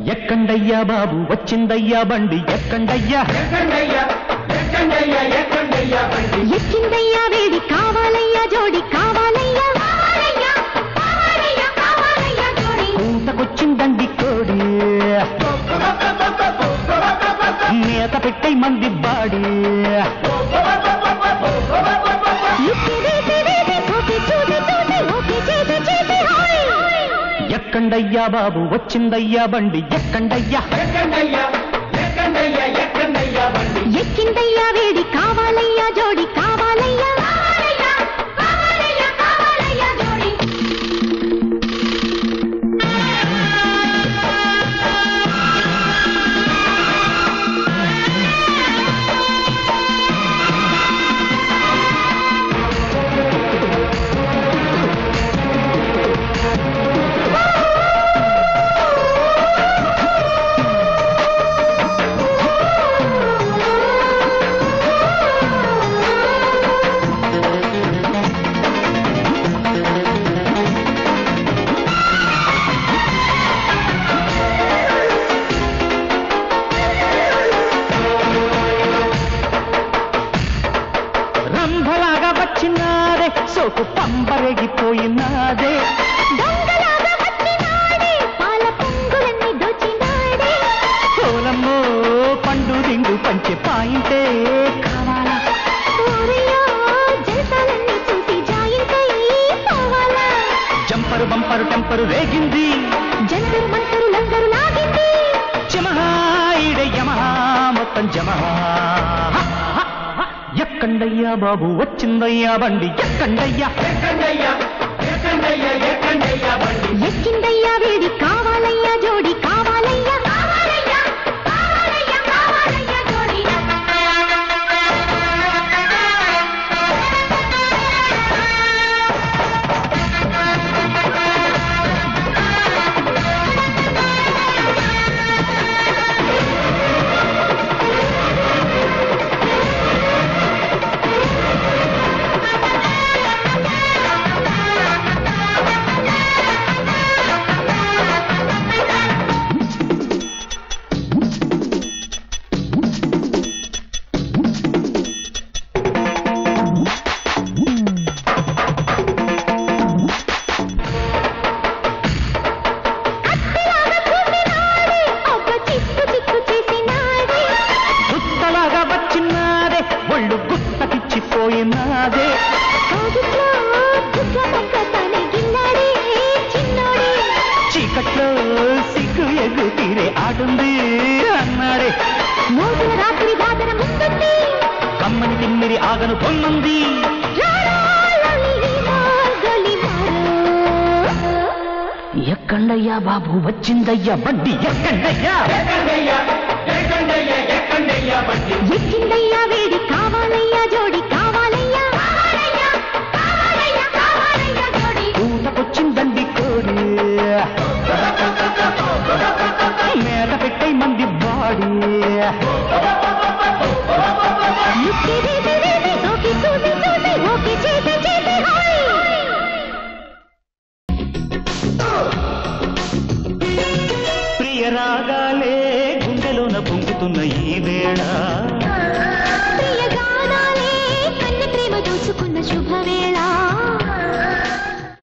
ఎక్కండయ్యా బాబు వచ్చిందయ్యా బండి ఎక్కండయ్యా ఎక్కిందయ్యా వేడి కావాలయ్యా జోడి కావాలయ్యా పూతకొచ్చిందండి కోడి మేత పెట్టే మంది బాడి లుక్కి వేసి వేసి సోకి చూసి చూసి ఓకే చేసి చేసి హాయ్ ఎక్కండయ్యా బాబు వచ్చిందయ్యా బండి ఎక్కండయ్యా ఎక్కిందయ్యా వేడి కావాలయ్యా జోడి కావాలయ్యా రంభలాగా వచ్చినాదే సోకు పంబరేగిపోయినాదే దొంగలాగా వచ్చినాడే పాల పొంగులన్నీ దోచినాడే సోలమ్మో పండు దిండు పంచె పాయింటే కావాలా ఓరయ్యో జలసాలన్నీ చూసి జాయింటై పోవాలా జంపరు బంపరు టెంపరు రేగింది జంతరు మంతరు లంగరు లాగింది జమహాయిడే యమహా మొత్తం జమహా ఎక్కండయ్యా బాబు వచ్చిందయ్యా బండి ఎక్కండయ్యా ఎక్కిందయ్యా వేడి కావాలయ్యా జోడి కావాలయ్యా అత్తలాగా చూసినాడే అబ్బ చిక్కు చిక్కు చేసినాడే గుత్తలాగా వచ్చినాదే ఒళ్ళు గుత్త పిచ్చిపోయినాదే కాదుట్లో గుడ్ల పక్క తనగిన్నాడే చిన్నోడే చీకట్లో సిగ్గు ఎగ్గు తీరే ఆడుంది అన్నాడే మోసిన రాత్రి వాదన ముందుంది కమ్మని తిమ్మిరి ఆగను పొమ్మంది రారా లలిమా గలిమారు ఎక్కండయ్యా బాబు వచ్చిందయ్యా బండి ఎక్కండయ్యా ఎక్కిందయ్యా వేడి